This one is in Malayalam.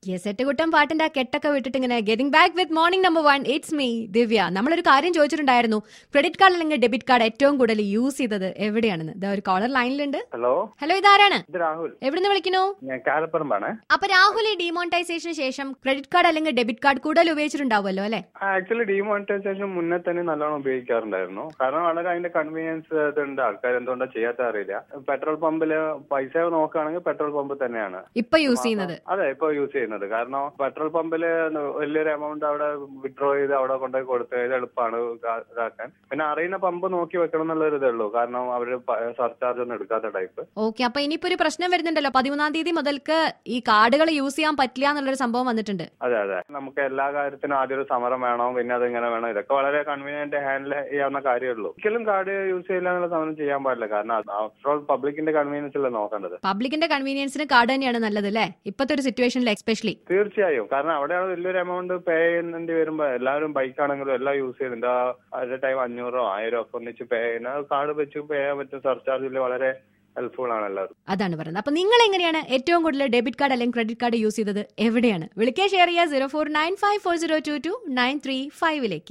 യെസ് എട്ടുകുട്ടം പാട്ടിന്റെ ആ കെട്ടൊക്കെ വിട്ടിട്ട് ഇങ്ങനെ getting back with morning number one it's me Divya നമ്മളൊരു കാര്യം ചോദിച്ചിട്ടുണ്ടായിരുന്നു ക്രെഡിറ്റ് കാർഡ് അല്ലെങ്കിൽ ഡെബിറ്റ് കാർഡ് ഏറ്റവും കൂടുതൽ യൂസ് ചെയ്തത് എവിടെയാണെന്ന് ഇതാ ഒരു കോളർ ലൈനിലുണ്ട് ഹലോ ഹലോ ഇതാരാണ് ഇത് രാഹുൽ എവിടുന്ന് വിളിക്കുന്നു ഞാൻ കാലപ്പറമ്പാണ് അപ്പൊ രാഹുൽ ഈ ഡിമോണിറ്റൈസേഷന് ശേഷം ക്രെഡിറ്റ് കാർഡ് അല്ലെങ്കിൽ ഡെബിറ്റ് കാർഡ് കൂടുതൽ ഉപയോഗിച്ചിട്ടുണ്ടാവുമല്ലോ അല്ലെ ആക്ച്വലി ഡിമോണിറ്റൈസേഷൻ മുന്നേ തന്നെ നല്ലോണം ഉപയോഗിക്കാറുണ്ടായിരുന്നു കാരണം വളരെ അതിന്റെ കൺവീനിയൻസ് ഉണ്ട് ആൾക്കാർ എന്തുകൊണ്ടാ ചെയ്യാത്ത അറിയില്ല പെട്രോൾ പമ്പില് പൈസ നോക്കുകയാണെങ്കിൽ പെട്രോൾ പമ്പ് തന്നെയാണ് ഇപ്പൊ യൂസ് ചെയ്യുന്നത് അതെ ഇപ്പൊ യൂസ് ചെയ്യുന്നത് കാരണം പെട്രോൾ പമ്പില് വലിയൊരു എമൗണ്ട് അവിടെ വിഡ്രോ ചെയ്ത് അവിടെ കൊണ്ടുപോയി കൊടുത്ത് ഇത് എളുപ്പമാണ് ഇതാ- ഇതാക്കാൻ പിന്നെ അറിയുന്ന പമ്പ് നോക്കി വെക്കണം എന്നുള്ളൊരു ഇതേ ഉള്ളൂ കാരണം അവര് സർചാർജ് ഒന്നും എടുക്കാത്ത ടൈപ്പ് ഓക്കെ അപ്പൊ ഇനിയിപ്പോ ഒരു പ്രശ്നം വരുന്നുണ്ടല്ലോ പതിമൂന്നാം തീയതി മുതൽക്ക് ഈ കാർഡുകൾ യൂസ് ചെയ്യാൻ പറ്റില്ല എന്നുള്ളൊരു സംഭവം വന്നിട്ടുണ്ട് അതെ അതെ നമുക്ക് എല്ലാ കാര്യത്തിനും ആദ്യം ഒരു സമരം വേണം പിന്നെ അത് ഇങ്ങനെ വേണം ഇതൊക്കെ വളരെ കൺവീനിയന്റ് ഹാൻഡിൽ ചെയ്യാവുന്ന കാര്യമുള്ളൂ ഒരിക്കലും കാർഡ് യൂസ് ചെയ്യില്ല എന്നുള്ള സമരം ചെയ്യാൻ പാടില്ല കാരണം ആഫ്റ്റർ ഓൾ പബ്ലിക്കിന്റെ കൺവീനിയൻസ് അല്ലേ നോക്കേണ്ടത് പബ്ലിക്കിന്റെ കൺവീനിയൻസിന് കാർഡ് തന്നെയാണ് നല്ലത് അല്ലേ ഇപ്പത്തെ ഒരു സിറ്റുവേഷനിൽ എക്സ്പെഷ്യലി തീർച്ചയായും കാരണം അവിടെയാണ് വലിയൊരു എമൗണ്ട് പേ ചെയ്യുന്നേണ്ടി വരുമ്പോ എല്ലാവരും ബൈക്ക് ആണെങ്കിലും എല്ലാം യൂസ് ചെയ്യുന്നുണ്ട് ആ അതിന്റെ ടൈം അഞ്ഞൂറോ ആയിരോ ഒക്കെ ഒന്നിച്ച് പേ ചെയ്യുന്ന കാർഡ് വെച്ച് പേ ചെയ്യാൻ പറ്റും സർചാർജിൽ വളരെ ഹെൽപ്ഫുൾ ആണ് എല്ലാവരും അതാണ് പറയുന്നത് അപ്പൊ നിങ്ങൾ എങ്ങനെയാണ് ഏറ്റവും കൂടുതൽ ഡെബിറ്റ് കാർഡ് അല്ലെങ്കിൽ ക്രെഡിറ്റ് കാർഡ് യൂസ് ചെയ്തത് എവിടെയാണ് വിളിക്കാൻ ഷെയർ ചെയ്യുക zero four nine five four zero two two nine three ഫൈവിലേക്ക്